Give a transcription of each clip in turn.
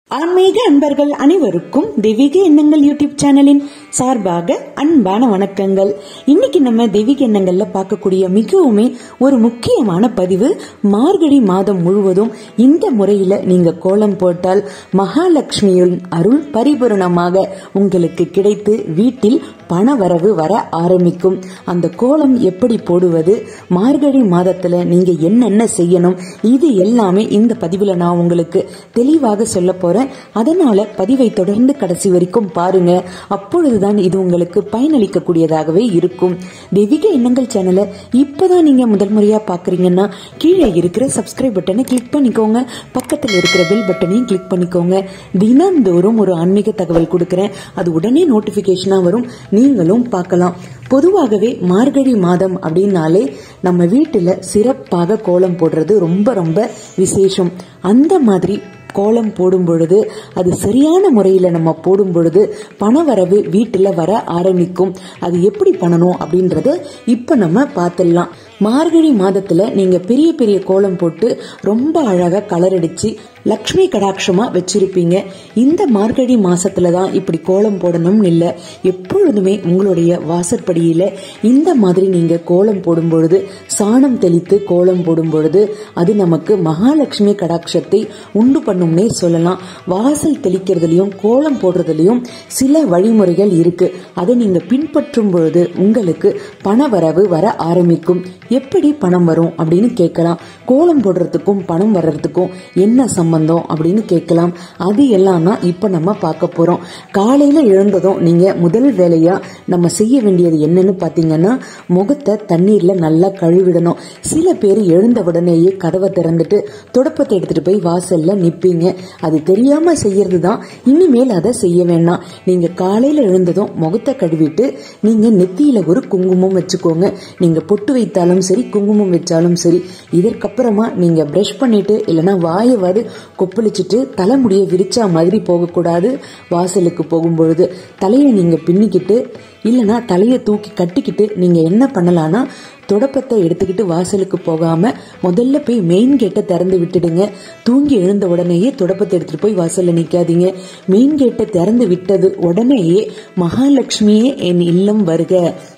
ஆன்மீக அன்பர்கள் அனைவருக்கும் தெய்வீக எண்ணங்கள் யூடியூப் சேனலின் சார்பாக அன்பான வணக்கங்கள் இன்னைக்கு நம்ம தெய்வீக எண்ணங்கள்ல பார்க்கக்கூடிய மிகவுமே ஒரு முக்கியமான பதிவு மார்கழி மாதம் முழுவதும் இந்த முறையில நீங்க கோலம் போட்டால் மகாலட்சுமியின் அருள் பரிபூரணமாக உங்களுக்கு கிடைத்து வீட்டில் பணவரவு வர ஆரம்பிக்கும் அந்த கோலம் எப்படி போடுவது மார்கழி மாதத்துல நீங்க என்னென்ன செய்யணும் இது எல்லாமே இந்த பதிவுல நான் உங்களுக்கு தெளிவாக சொல்ல போறேன் அதனால பதிவை தொடர்ந்து கடைசி வரைக்கும் பாருங்க அப்பொழுதுதான் இது உங்களுக்கு பயனளிக்கக்கூடியதாகவே இருக்கும் தெய்வீக எண்ணங்கள் சேனலை இப்பதான் நீங்க முதல் முறையா பாக்குறீங்கன்னா கீழே இருக்கிற சப்ஸ்கிரைப் பட்டனை கிளிக் பண்ணிக்கோங்க பக்கத்தில் இருக்கிற பெல் பட்டனையும் கிளிக் பண்ணிக்கோங்க தினந்தோறும் ஒரு ஆன்மீக தகவல் கொடுக்கறேன் அது உடனே நோட்டிபிகேஷனா வரும் நீங்களும் பார்க்கலாம் பொதுவாகவே மார்கழி மாதம் அப்படின்னாலே நம்ம வீட்டுல சிறப்பாக கோலம் போடுறது ரொம்ப ரொம்ப விசேஷம் அந்த மாதிரி கோலம் போடும் பொழுது அது சரியான முறையில் நம்ம போடும் பொழுது பணவரவு வீட்டில் வர ஆரம்பிக்கும் அது எப்படி பண்ணணும் அப்படின்றத இப்போ நம்ம பார்த்துடலாம் மார்கழி மாதத்துல நீங்க பெரிய பெரிய கோலம் போட்டு ரொம்ப அழகா கலர் அடிச்சு லக்ஷ்மி கடாட்சமா வச்சிருப்பீங்க இந்த மார்கழி மாசத்துல தான் இப்படி கோலம் போடணும்னு இல்ல எப்பொழுதுமே உங்களுடைய வாசற்படியில இந்த மாதிரி நீங்க கோலம் போடும் பொழுது சாணம் தெளித்து கோலம் போடும் பொழுது அது நமக்கு மகாலட்சுமி கடாட்சத்தை உண்டு பண்ணும்னே சொல்லலாம் வாசல் தெளிக்கிறதுலயும் கோலம் போடுறதுலயும் சில வழிமுறைகள் இருக்கு அதை நீங்க பின்பற்றும் பொழுது உங்களுக்கு பணவரவு வர ஆரம்பிக்கும் எப்படி பணம் வரும் அப்படின்னு கேட்கலாம் கோலம் போடுறதுக்கும் பணம் வர்றதுக்கும் என்ன சம்பந்தம் அப்படின்னு கேட்கலாம் அது எல்லாம் தான் இப்ப நம்ம பார்க்க போறோம் காலையில எழுந்ததும் நீங்க முதல் வேலையா நம்ம செய்ய வேண்டியது என்னன்னு பாத்தீங்கன்னா முகத்தை தண்ணீர்ல நல்லா கழுவிடணும் சில பேர் எழுந்த உடனேயே கதவை திறந்துட்டு துடப்பத்தை எடுத்துட்டு போய் வாசல்ல நிப்பீங்க அது தெரியாம செய்யறது தான் இனிமேல் அதை செய்ய வேண்டாம் நீங்க காலையில எழுந்ததும் முகத்தை கழுவிட்டு நீங்க நெத்தியில ஒரு குங்குமம் வச்சுக்கோங்க நீங்க பொட்டு வைத்தாலும் சரி குங்குமம் வச்சாலும் சரி இதற்கப்புறமா நீங்க பிரஷ் பண்ணிட்டு இல்லைன்னா வாயவாது கொப்பளிச்சுட்டு தலைமுடியை விரிச்சா மாதிரி போகக்கூடாது வாசலுக்கு போகும்பொழுது தலையை நீங்க பின்னிக்கிட்டு இல்லைன்னா தலையை தூக்கி கட்டிக்கிட்டு நீங்க என்ன பண்ணலாம்னா தொடப்பத்தை எடுத்துக்கிட்டு வாசலுக்கு போகாம முதல்ல போய் மெயின் கேட்டை திறந்து விட்டுடுங்க தூங்கி எழுந்த உடனேயே தொடப்பத்தை எடுத்துட்டு போய் வாசல்ல நிக்காதீங்க மெயின் கேட்டை திறந்து விட்டது உடனேயே மகாலட்சுமியே என் இல்லம் வருக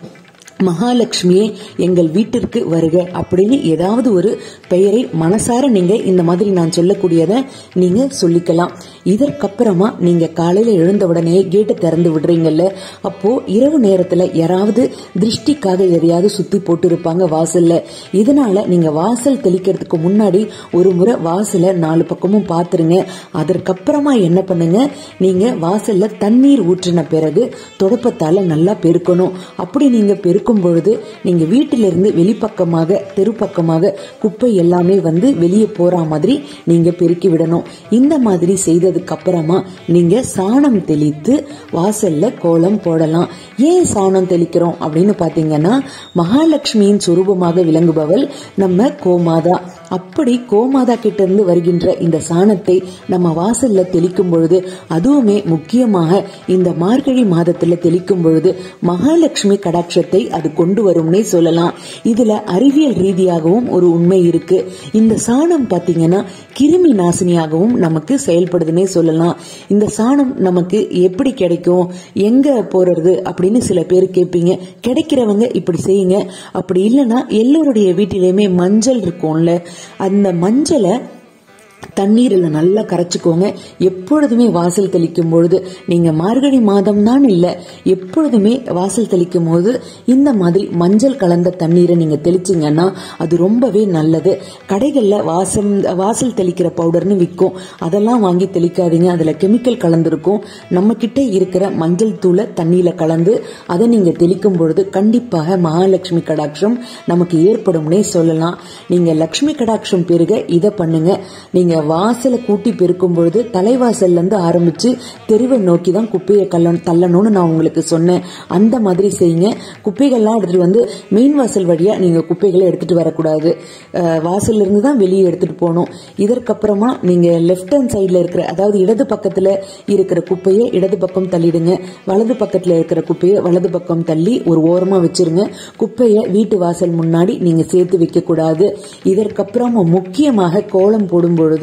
மகாலட்சுமியே எங்கள் வீட்டிற்கு வருக அப்படின்னு ஏதாவது ஒரு பெயரை மனசார நீங்க இந்த மாதிரி நான் சொல்லக்கூடியத நீங்க சொல்லிக்கலாம் இதற்கப்புறமா நீங்க காலையில எழுந்த உடனே கேட்டை திறந்து விடுறீங்கல்ல அப்போ இரவு நேரத்துல யாராவது திருஷ்டிக்காக எதையாவது சுத்தி போட்டு இருப்பாங்க வாசல்ல இதனால நீங்க வாசல் தெளிக்கிறதுக்கு முன்னாடி ஒரு முறை வாசல நாலு பக்கமும் பாத்துருங்க அதற்கப்புறமா என்ன பண்ணுங்க நீங்க வாசல்ல தண்ணீர் ஊற்றின பிறகு தொடப்பத்தால நல்லா பெருக்கணும் அப்படி நீங்க பெருக்கும் பொழுது நீங்க வீட்டிலிருந்து வெளிப்பக்கமாக தெருப்பக்கமாக குப்பை எல்லாமே வந்து வெளியே போற மாதிரி நீங்க பெருக்கி விடணும் இந்த மாதிரி செய்ததுக்கு அப்புறமா நீங்க சாணம் தெளித்து வாசல்ல கோலம் போடலாம் ஏன் சாணம் தெளிக்கிறோம் அப்படின்னு பாத்தீங்கன்னா மகாலட்சுமியின் சுரூபமாக விளங்குபவள் நம்ம கோமாதா அப்படி கோமாதா கிட்ட இருந்து வருகின்ற இந்த சாணத்தை நம்ம வாசல்ல தெளிக்கும் பொழுது அதுவுமே முக்கியமாக இந்த மார்கழி மாதத்துல தெளிக்கும் பொழுது மகாலட்சுமி கடாட்சத்தை அது கொண்டு வரும்னே சொல்லலாம் இதுல அறிவியல் ரீதியாகவும் ஒரு உண்மை இருக்கு இந்த சாணம் பாத்தீங்கன்னா கிருமி நாசினியாகவும் நமக்கு செயல்படுதுன்னே சொல்லலாம் இந்த சாணம் நமக்கு எப்படி கிடைக்கும் எங்க போறது அப்படின்னு சில பேர் கேட்பீங்க கிடைக்கிறவங்க இப்படி செய்யுங்க அப்படி இல்லைன்னா எல்லோருடைய வீட்டிலேயுமே மஞ்சள் இருக்கும்ல அந்த மஞ்சளை தண்ணீரில் நல்லா கரைச்சிக்கோங்க எப்பொழுதுமே வாசல் தெளிக்கும் பொழுது நீங்க மார்கழி மாதம் தான் இல்ல எப்பொழுதுமே வாசல் தெளிக்கும் போது இந்த மாதிரி மஞ்சள் கலந்த தண்ணீரை நீங்க தெளிச்சிங்கன்னா அது ரொம்பவே நல்லது கடைகள்ல வாசம் வாசல் தெளிக்கிற பவுடர்னு விற்கும் அதெல்லாம் வாங்கி தெளிக்காதீங்க அதுல கெமிக்கல் கலந்துருக்கும் நம்ம கிட்ட இருக்கிற மஞ்சள் தூளை தண்ணியில கலந்து அதை நீங்க தெளிக்கும் பொழுது கண்டிப்பாக மகாலட்சுமி கடாட்சம் நமக்கு ஏற்படும்னே சொல்லலாம் நீங்க லட்சுமி கடாட்சம் பெருக இதை பண்ணுங்க நீங்க வாசலை கூட்டி பெருக்கும் பொழுது தலைவாசல்ல இருந்து ஆரம்பிச்சு தெருவை நோக்கி தான் குப்பையை கல்ல தள்ளணும்னு நான் உங்களுக்கு சொன்னேன் அந்த மாதிரி செய்யுங்க குப்பைகள்லாம் எடுத்துட்டு வந்து மெயின் வாசல் வழியா நீங்க குப்பைகளை எடுத்துட்டு வரக்கூடாது அஹ், வாசல்ல இருந்து தான் வெளியே எடுத்துட்டு போகணும் இதற்கப்புறமா நீங்க லெஃப்ட் ஹேண்ட் சைட்ல இருக்கிற அதாவது இடது பக்கத்துல இருக்கிற குப்பையை இடது பக்கம் தள்ளிடுங்க வலது பக்கத்துல இருக்கிற குப்பையை வலது பக்கம் தள்ளி ஒரு ஓரமா வச்சிருங்க குப்பையை வீட்டு வாசல் முன்னாடி நீங்க சேர்த்து வைக்க கூடாது இதற்கப்புறம் முக்கியமாக கோலம் போடும் பொழுது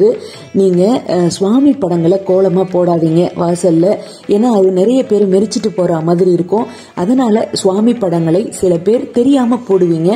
நீங்க அஹ், சுவாமி படங்களை கோலமா போடாதீங்க வாசல்ல ஏன்னா அது நிறைய பேர் மெரிச்சிட்டு போற மாதிரி இருக்கும் அதனால சுவாமி படங்களை சில பேர் தெரியாம போடுவீங்க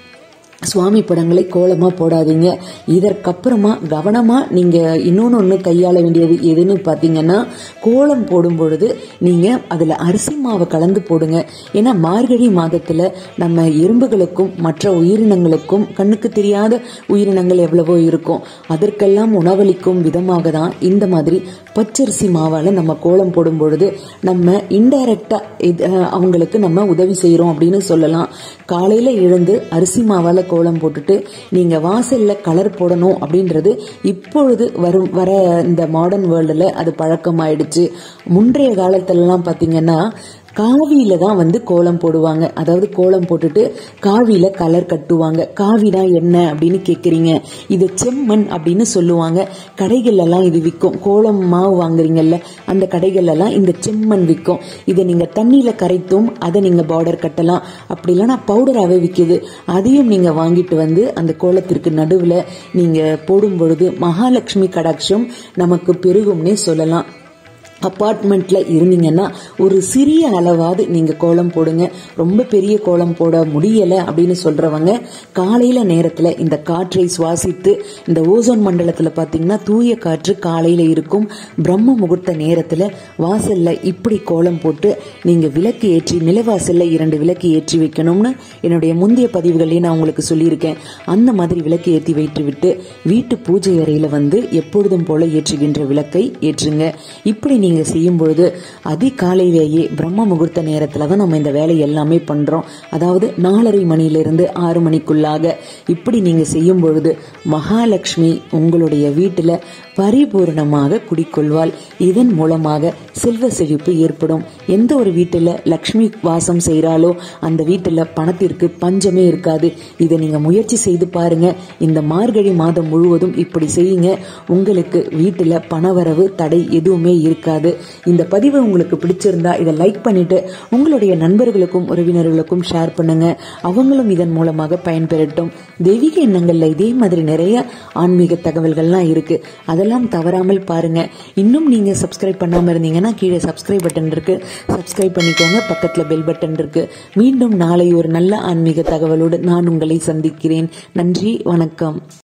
சுவாமி படங்களை கோலமா போடாதீங்க இதற்கப்புறமா கவனமா நீங்க இன்னொன்னு ஒண்ணு கையாள வேண்டியது எதுன்னு பாத்தீங்கன்னா கோலம் போடும் பொழுது நீங்க அதுல அரிசி மாவை கலந்து போடுங்க ஏன்னா மார்கழி மாதத்துல நம்ம எறும்புகளுக்கும் மற்ற உயிரினங்களுக்கும் கண்ணுக்கு தெரியாத உயிரினங்கள் எவ்வளவோ இருக்கும் அதற்கெல்லாம் உணவளிக்கும் விதமாக தான் இந்த மாதிரி பச்சரிசி மாவால நம்ம கோலம் போடும் பொழுது நம்ம இன்டைரக்டா அவங்களுக்கு நம்ம உதவி செய்யறோம் அப்படின்னு சொல்லலாம் காலையில எழுந்து அரிசி மாவால கோலம் போட்டுட்டு நீங்க வாசல்ல கலர் போடணும் அப்படின்றது இப்பொழுது வரும் வர இந்த மாடர்ன் வேர்ல்டுல அது பழக்கமாயிடுச்சு முன்றைய காலத்துலலாம் பாத்தீங்கன்னா காவியில தான் வந்து கோலம் போடுவாங்க அதாவது கோலம் போட்டுட்டு காவியில கலர் கட்டுவாங்க காவினா என்ன அப்படின்னு கேக்குறீங்க இது செம்மண் அப்படின்னு சொல்லுவாங்க கடைகள் எல்லாம் இது விற்கும் கோலம் மாவு வாங்குறீங்கல்ல அந்த கடைகள் எல்லாம் இந்த செம்மண் விற்கும் இதை நீங்க தண்ணியில கரைத்தும் அதை நீங்க பார்டர் கட்டலாம் அப்படி இல்லைன்னா பவுடராகவே விற்கிது அதையும் நீங்க வாங்கிட்டு வந்து அந்த கோலத்திற்கு நடுவுல நீங்க போடும் பொழுது மகாலட்சுமி கடாட்சம் நமக்கு பெருகும்னே சொல்லலாம் அப்பார்ட்மெண்ட்ல இருந்தீங்கன்னா ஒரு சிறிய அளவாவது நீங்க கோலம் போடுங்க ரொம்ப பெரிய கோலம் போட முடியல அப்படின்னு சொல்றவங்க காலையில நேரத்துல இந்த காற்றை சுவாசித்து இந்த ஓசோன் மண்டலத்துல பாத்தீங்கன்னா தூய காற்று காலையில இருக்கும் பிரம்ம முகூர்த்த நேரத்துல வாசல்ல இப்படி கோலம் போட்டு நீங்க விளக்கு ஏற்றி நிலவாசல்ல இரண்டு விளக்கு ஏற்றி வைக்கணும்னு என்னுடைய முந்தைய பதிவுகளையும் நான் உங்களுக்கு சொல்லியிருக்கேன் அந்த மாதிரி விளக்கு ஏற்றி வைத்து விட்டு வீட்டு பூஜை அறையில வந்து எப்பொழுதும் போல ஏற்றுகின்ற விளக்கை ஏற்றுங்க இப்படி நீங்க செய்யும் பொழுது அதிகாலையிலேயே பிரம்ம முகூர்த்த நேரத்துல தான் நம்ம இந்த வேலை எல்லாமே பண்றோம் அதாவது நாலரை மணியிலிருந்து ஆறு மணிக்குள்ளாக இப்படி நீங்க செய்யும் பொழுது மகாலட்சுமி உங்களுடைய வீட்டுல பரிபூர்ணமாக குடிக்கொள்வாள் இதன் மூலமாக செல்வ செழிப்பு ஏற்படும் எந்த ஒரு வீட்டுல லக்ஷ்மி வாசம் செய்கிறாளோ அந்த வீட்டுல பணத்திற்கு பஞ்சமே இருக்காது இதை நீங்க முயற்சி செய்து பாருங்க இந்த மார்கழி மாதம் முழுவதும் இப்படி செய்யுங்க உங்களுக்கு வீட்டுல பணவரவு தடை எதுவுமே இருக்காது இந்த பதிவு உங்களுக்கு பிடிச்சிருந்தா இதை லைக் பண்ணிட்டு உங்களுடைய நண்பர்களுக்கும் உறவினர்களுக்கும் ஷேர் பண்ணுங்க அவங்களும் இதன் மூலமாக பயன்பெறட்டும் தெய்வீக எண்ணங்கள்ல இதே மாதிரி நிறைய ஆன்மீக தகவல்கள்லாம் இருக்கு அதெல்லாம் தவறாமல் பாருங்க இன்னும் நீங்க சப்ஸ்கிரைப் பண்ணாம இருந்தீங்கன்னா கீழே சப்ஸ்கிரைப் பட்டன் இருக்கு சப்ஸ்கிரைப் பண்ணிக்கோங்க பக்கத்துல பெல் பட்டன் இருக்கு மீண்டும் நாளை ஒரு நல்ல ஆன்மீக தகவலோடு நான் உங்களை சந்திக்கிறேன் நன்றி வணக்கம்